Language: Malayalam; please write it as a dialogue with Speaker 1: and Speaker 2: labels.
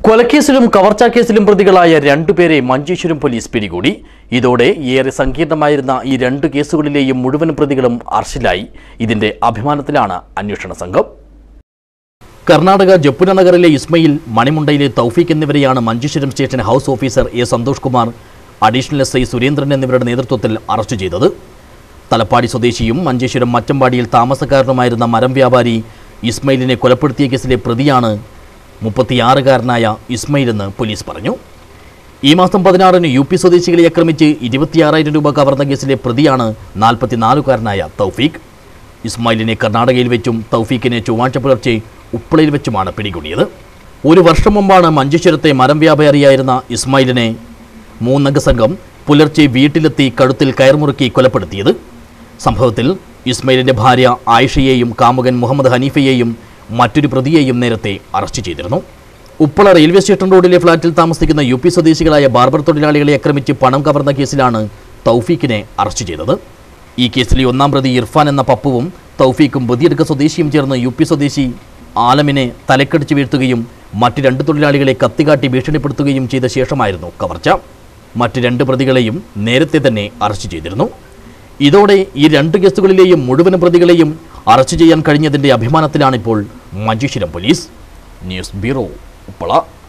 Speaker 1: കൊലക്കേസിലും കവർച്ചാ കേസിലും പ്രതികളായ രണ്ടുപേരെ മഞ്ചേശ്വരം പോലീസ് പിടികൂടി ഇതോടെ ഏറെ സങ്കീർണമായിരുന്ന ഈ രണ്ട് കേസുകളിലെയും മുഴുവൻ പ്രതികളും അറസ്റ്റിലായി ഇതിന്റെ അഭിമാനത്തിലാണ് അന്വേഷണ സംഘം കർണാടക ജപ്പുന നഗറിലെ ഇസ്മയിൽ മണിമുണ്ടയിലെ തൗഫീഖ് എന്നിവരെയാണ് Manjeshwaram station house officer A Santhosh Kumar additional S I Surendran എന്നിവരുടെ നേതൃത്വത്തിൽ അറസ്റ്റ് ചെയ്തത് തലപ്പാടി സ്വദേശിയും മഞ്ചേശ്വരം മറ്റമ്പാടിയിൽ താമസക്കാരനുമായിരുന്ന മരം വ്യാപാരി ഇസ്മയിലിനെ കൊലപ്പെടുത്തിയ കേസിലെ പ്രതിയാണ് മുപ്പത്തിയാറുകാരനായ ഇസ്മയിൽ എന്ന് പോലീസ് പറഞ്ഞു ഈ മാസം പതിനാറിന് യു പി സ്വദേശികളെ ആക്രമിച്ച് ഇരുപത്തിയാറായിരം രൂപ കവർന്ന കേസിലെ പ്രതിയാണ് നാൽപ്പത്തിനാലുകാരനായ തൗഫീഖ് ഇസ്മായിലിനെ കർണാടകയിൽ വെച്ചും തൗഫീഖിനെ ചൊവ്വാഴ്ച പുലർച്ചെ ഉപ്പളയിൽ വെച്ചുമാണ് പിടികൂടിയത് ഒരു വർഷം മുമ്പാണ് മഞ്ചേശ്വരത്തെ മരം വ്യാപാരിയായിരുന്ന ഇസ്മായിലിനെ മൂന്നംഗ സംഘം പുലർച്ചെ വീട്ടിലെത്തി കഴുത്തിൽ കയർമുറുക്കി കൊലപ്പെടുത്തിയത് സംഭവത്തിൽ ഇസ്മയിലിന്റെ ഭാര്യ ആയിഷയെയും കാമുകൻ മുഹമ്മദ് ഹനീഫയെയും മറ്റൊരു പ്രതിയെയും നേരത്തെ അറസ്റ്റ് ചെയ്തിരുന്നു ഉപ്പള റെയിൽവേ സ്റ്റേഷൻ റോഡിലെ ഫ്ളാറ്റിൽ താമസിക്കുന്ന യു പി സ്വദേശികളായ ബാർബർ തൊഴിലാളികളെ ആക്രമിച്ച് പണം കവർന്ന കേസിലാണ് തൗഫീഖിനെ അറസ്റ്റ് ചെയ്തത് ഈ കേസിലെ ഒന്നാം പ്രതി ഇർഫാൻ എന്ന പപ്പുവും തൗഫീഖും ബദിയടുക്ക സ്വദേശിയും ചേർന്ന് യു പി സ്വദേശി ആലമിനെ തലക്കടിച്ച് വീഴ്ത്തുകയും മറ്റ് രണ്ട് തൊഴിലാളികളെ കത്തികാട്ടി ഭീഷണിപ്പെടുത്തുകയും ചെയ്ത ശേഷമായിരുന്നു കവർച്ച മറ്റ് രണ്ട് പ്രതികളെയും നേരത്തെ തന്നെ അറസ്റ്റ് ചെയ്തിരുന്നു ഇതോടെ ഈ രണ്ട് കേസുകളിലെയും മുഴുവൻ പ്രതികളെയും അറസ്റ്റ് ചെയ്യാൻ കഴിഞ്ഞതിന്റെ അഭിമാനത്തിലാണിപ്പോൾ Manjeshwaram police news bureau Uppala